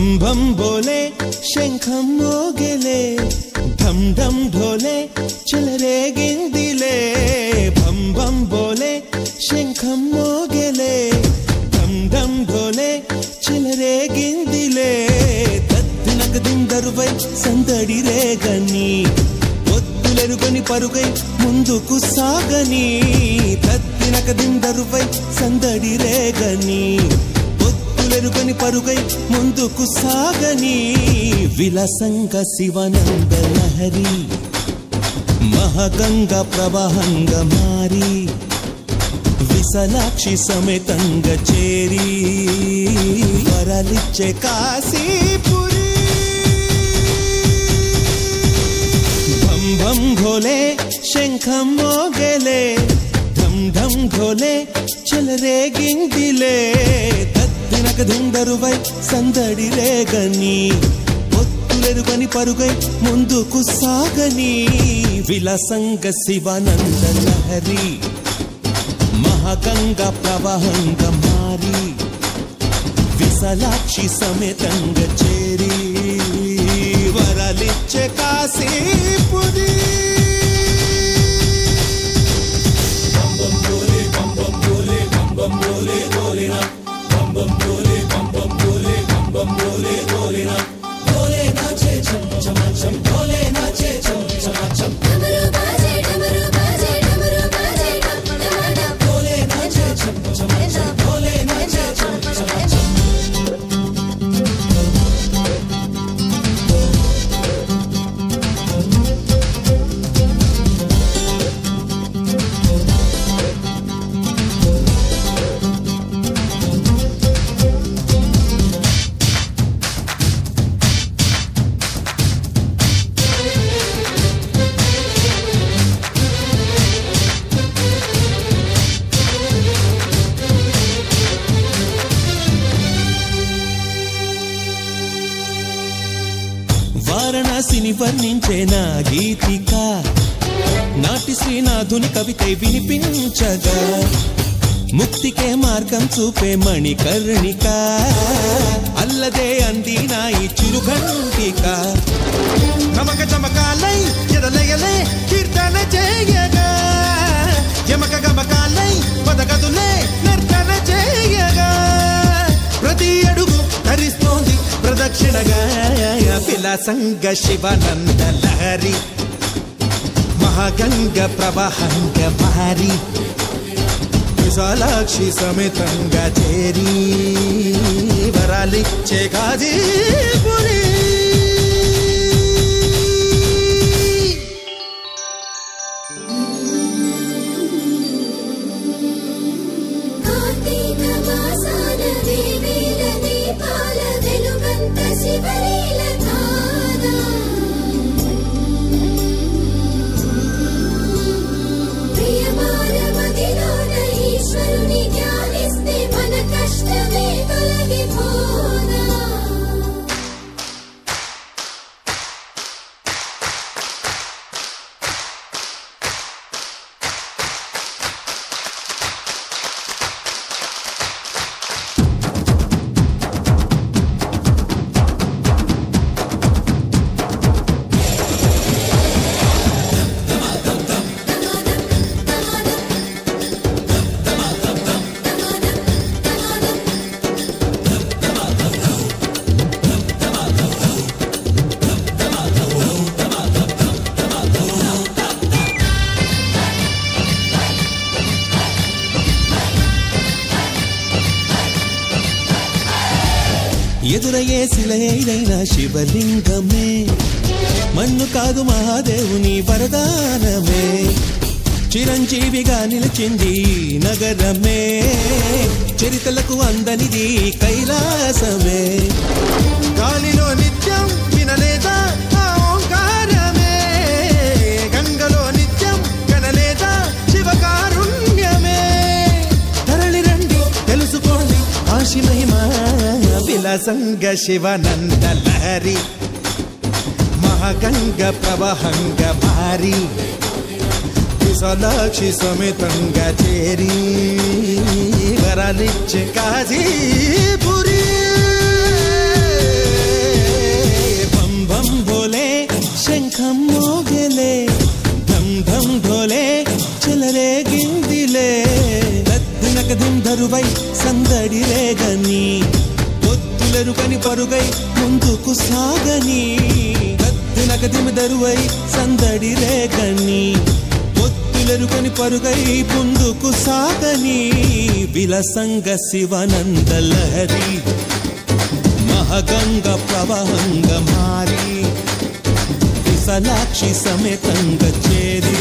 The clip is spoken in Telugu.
భం భం బోలే శంఖం మోగెలే ఢం ఢం ఢోలే చెలరేగిందిలే భం భం బోలే శంఖం మోగెలే ఢం ఢం ఢోలే చెలరేగిందిలే తత్తినకదిందరువై సందడి రేగని ఒత్తులెరుగని పరుగై ముందుకు సాగని తత్తినకదిందరువై సందడి రేగని ఒత్తులెరుగని పరుగై ముందుకు సాగని విలసంగ శివనంద లహరి మహగంగ ప్రవాహంగ మారి విశలాక్షి సమేతంగా చేరి వరలిచ్చే కాశీపురి భం భం ఘోలే శంఖం మోగెలే ఢం ఢం ఘోలే చెలరేగిందిలే తత్తినక దుందరువై సందడి రేగని ఒత్తులెరుగని పరుగై ముందుకు సాగని విలసంగ శివానంద లహరి మహాగంగ ప్రవాహంగ మారి విశలాక్షి సమేతంగ చేరి వరలిచ్చే కాశీపురి डमरू बाजे डमरू बाजे डमरू बाजे डम डम डम बोले नाचे छम छम छम बोले नाचे छम छम छम వారణాసిని వర్ణించే నా గీతిక నాటి శ్రీనాథుని కవికై వినిపించగా ముక్తికే మార్గం చూపే మణికర్ణిక అల్లదే అంది నా ఈ చిరుఘంటిక నమక చమకాలై ఎదలయలే కీర్తన చేయగా యమక గమకాలై పదగదులే నర్తన చేయగా ప్రతి అడుగు ధరిస్తోంది ప్రదక్షిణగా విలాసంగ శివనంద లహరి మహాగంగ ప్రవాహంగ మారి విశాలాక్షి సమేతంగా చేరి వరాలిచ్చే కాజీపురి కార్తీక మాసాన దేవీల దీపాల వెలుగంత శివలీల ధారా ప్రియమార మదిలోన ఈశ్వరుని ధ్యానిస్తే మన కష్టమే తొలగిపోదా ఎదురయ్యే శిలైన శివలింగమే మన్ను కాదు మహాదేవుని వరదానమే చిరంజీవిగా నిలిచింది ఈ నగరమే చరితలకు అందనిది కైలాసమే గాలిలో నిత్యం వినలేదా ఆ ఓంకారమే గంగలో నిత్యం కనలేదా శివకారుణ్యమే తరలి రండి తెలుసుకోండి ఆశి మహిమ విలసంగ శివనంద లహరి మహాగంగ ప్రవాహంగ భారీ విశాలాక్షి సమేతంగా చేరి వరాలిచ్చే కాజీపురి ఒత్తులెరుకని పరుగై ముందుకు సాగని కత్తినకదిమి దరువై సందడి రేగని ఒత్తులెరుకని పరుగై ముందుకు సాగని విలసంగ శివనంద లహరి మహగంగ ప్రవహంగ మారి విశలాక్షి సమేతంగ చేరి